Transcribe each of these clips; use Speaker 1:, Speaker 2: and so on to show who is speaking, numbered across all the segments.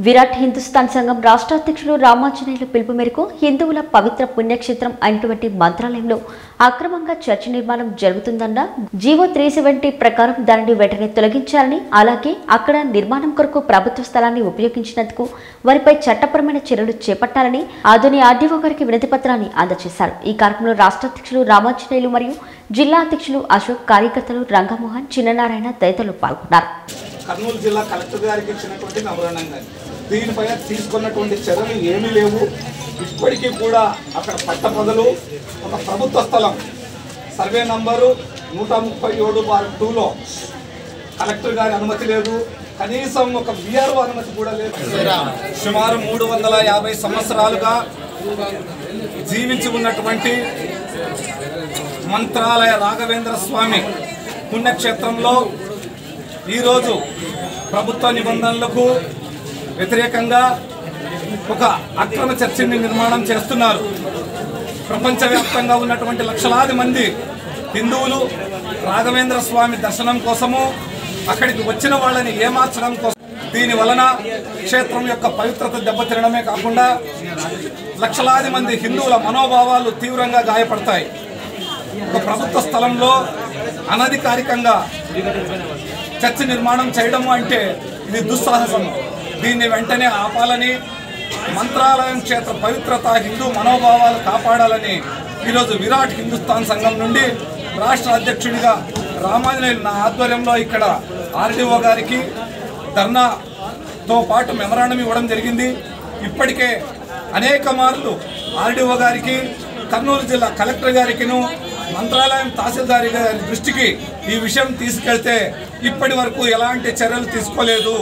Speaker 1: విరాట్ హిందుస్థాన్ సంఘం రాష్ట్ర అధ్యక్షులు రామాంజనేయులు పిలుపు మేరకు హిందువుల పవిత్ర పుణ్యక్షేత్రం అయినటువంటి మంత్రాలయంలో అక్రమంగా చర్చి నిర్మాణం జరుగుతుందన్న జీవో త్రీ సెవెంటీ ప్రకారం దానిని వెంటనే తొలగించాలని అలాగే అక్కడ నిర్మాణం కొరకు ప్రభుత్వ స్థలాన్ని ఉపయోగించినందుకు వారిపై చట్టపరమైన చర్యలు చేపట్టాలని ఆధుని ఆర్డీఓ గారికి వినతి పత్రాన్ని అందజేశారు ఈ కార్యక్రమంలో రాష్ట్ర అధ్యక్షులు రామాంజనేయులు మరియు జిల్లా అధ్యక్షులు అశోక్ కార్యకర్తలు రంగమోహన్ చిన్ననారాయణ తదితరులు పాల్గొన్నారు
Speaker 2: కర్నూలు జిల్లా కలెక్టర్ గారికి ఇచ్చినటువంటి మెమరాండంగా దీనిపై తీసుకున్నటువంటి చర్యలు ఏమీ లేవు ఇప్పటికీ కూడా అక్కడ పట్టపగలు ఒక ప్రభుత్వ స్థలం సర్వే నంబరు నూట ముప్పై ఏడు బార్ టూలో కలెక్టర్ గారి అనుమతి లేదు కనీసం ఒక విఆర్ఓ అనుమతి కూడా లేదు సుమారు మూడు వందల యాభై సంవత్సరాలుగా జీవించి ఉన్నటువంటి మంత్రాలయ రాఘవేంద్ర స్వామి పుణ్యక్షేత్రంలో ఈరోజు ప్రభుత్వ నిబంధనలకు వ్యతిరేకంగా ఒక అక్రమ చర్చిని నిర్మాణం చేస్తున్నారు ప్రపంచవ్యాప్తంగా ఉన్నటువంటి లక్షలాది మంది హిందువులు రాఘవేంద్ర స్వామి దర్శనం కోసము అక్కడికి వచ్చిన వాళ్ళని ఏమార్చడం కోసం దీని వలన క్షేత్రం యొక్క పవిత్రత దెబ్బతినడమే కాకుండా లక్షలాది మంది హిందువుల మనోభావాలు తీవ్రంగా గాయపడతాయి ఒక ప్రభుత్వ స్థలంలో అనధికారికంగా చర్చి నిర్మాణం చేయడము అంటే ఇది దుస్సాహసం దీన్ని వెంటనే ఆపాలని మంత్రాలయం క్షేత్ర పవిత్రత హిందూ మనోభావాలు కాపాడాలని ఈరోజు విరాట్ హిందుస్థాన్ సంఘం నుండి రాష్ట్ర అధ్యక్షుడిగా రామాంజనేయులు నా ఆధ్వర్యంలో ఇక్కడ ఆర్డీఓ గారికి ధర్నాతో పాటు మెమరాండం ఇవ్వడం జరిగింది ఇప్పటికే అనేక మార్లు ఆర్డీఓ గారికి కర్నూలు జిల్లా కలెక్టర్ గారికిను మంత్రాలయం తహసీల్దారి గారి దృష్టికి ఈ విషయం తీసుకెళ్తే ఇప్పటి వరకు ఎలాంటి చర్యలు తీసుకోలేదు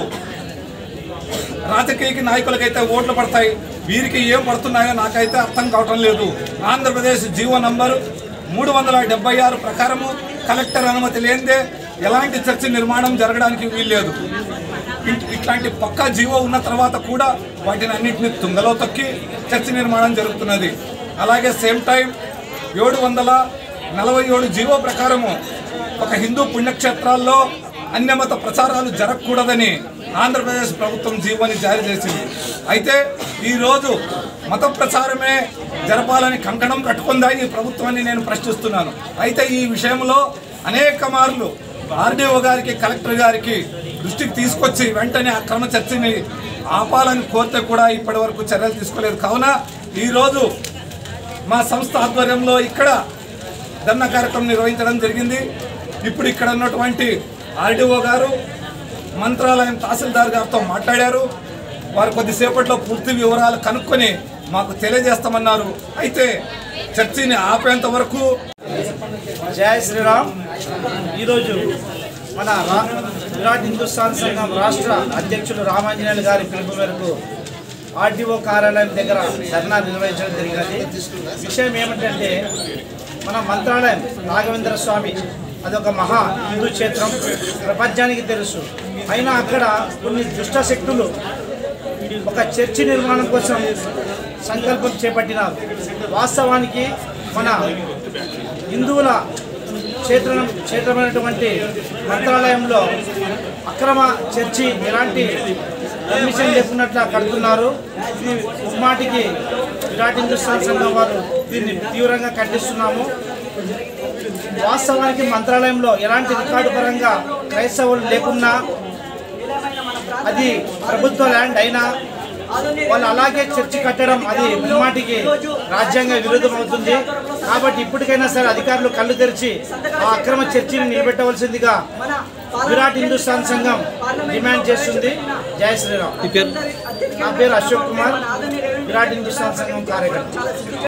Speaker 2: రాజకీయ నాయకులకైతే ఓట్లు పడతాయి వీరికి ఏం పడుతున్నాయో నాకైతే అర్థం కావటం లేదు ఆంధ్రప్రదేశ్ జీవో నంబరు మూడు వందల డెబ్బై ఆరు ప్రకారము కలెక్టర్ అనుమతి లేనిదే ఎలాంటి చర్చి నిర్మాణం జరగడానికి వీల్లేదు ఇట్- ఇట్లాంటి పక్కా జీవో ఉన్న తర్వాత కూడా వాటిని అన్నింటినీ తుంగలో తొక్కి చర్చి నిర్మాణం జరుగుతున్నది అలాగే సేమ్ టైం ఏడు వందల నలభై ఏడు జీవో ప్రకారము ఒక హిందూ పుణ్యక్షేత్రాల్లో అన్యమత ప్రచారాలు జరగకూడదని ఆంధ్రప్రదేశ్ ప్రభుత్వం జీవోని జారీ చేసింది అయితే ఈరోజు మత ప్రచారమే జరపాలని కంకణం కట్టుకుందా ఈ ప్రభుత్వాన్ని నేను ప్రశ్నిస్తున్నాను అయితే ఈ విషయంలో అనేక మార్లు ఆర్డీఓ గారికి కలెక్టర్ గారికి దృష్టికి తీసుకొచ్చి వెంటనే అక్రమ చర్చని ఆపాలని కోరితే కూడా ఇప్పటి వరకు చర్యలు తీసుకోలేదు కావున ఈరోజు మా సంస్థ ఆధ్వర్యంలో ఇక్కడ ధర్నా కార్యక్రమం నిర్వహించడం జరిగింది ఇప్పుడు ఇక్కడ ఉన్నటువంటి ఆర్డీఓ గారు మంత్రాలయం తహసీల్దార్ గారితో మాట్లాడారు వారు కొద్దిసేపట్లో పూర్తి వివరాలు కనుక్కొని మాకు తెలియజేస్తామన్నారు అయితే చర్చిని ఆపేంత వరకు
Speaker 3: జయ శ్రీరామ్ ఈరోజు మన రా- విరాట్ హిందుస్థాన్ సంఘం రాష్ట్ర అధ్యక్షులు రామాంజనేయులు గారి పిలుపు మేరకు ఆర్డీఓ కార్యాలయం దగ్గర ధర్నా నిర్వహించడం జరిగినది విషయం ఏమిటంటే మన మంత్రాలయం రాఘవేంద్ర స్వామి అదొక మహా హిందూ క్షేత్రం ప్రపంచానికి తెలుసు అయినా అక్కడ కొన్ని దుష్ట శక్తులు ఒక చర్చి నిర్మాణం కోసం సంకల్పం చేపట్టినారు వాస్తవానికి మన హిందువుల క్షేత్రం క్షేత్రమైనటువంటి మంత్రాలయంలో అక్రమ చర్చి ఎలాంటి పర్మిషన్ లేకున్నట్లు కడుతున్నారు ఇది ముమ్మాటికి విరాట్ హిందుస్థాన్ సంఘం వారు దీన్ని తీవ్రంగా ఖండిస్తున్నాము వాస్తవానికి మంత్రాలయంలో ఎలాంటి రికార్డు పరంగా క్రైస్తవులు లేకున్నా అది ప్రభుత్వ ల్యాండ్ అయినా వాళ్ళు అలాగే చర్చి కట్టడం అది ముమ్మాటికి రాజ్యాంగ విరుద్ధం అవుతుంది కాబట్టి ఇప్పటికైనా సరే అధికారులు కళ్ళు తెరిచి ఆ అక్రమ చర్చిని నిలబెట్టవలసిందిగా విరాట్ హిందుస్థాన్ సంఘం డిమాండ్ చేస్తుంది జై శ్రీరామ్ నా పేరు అశోక్ కుమార్ విరాట్ హిందుస్థాన్ సంఘం కార్యకర్త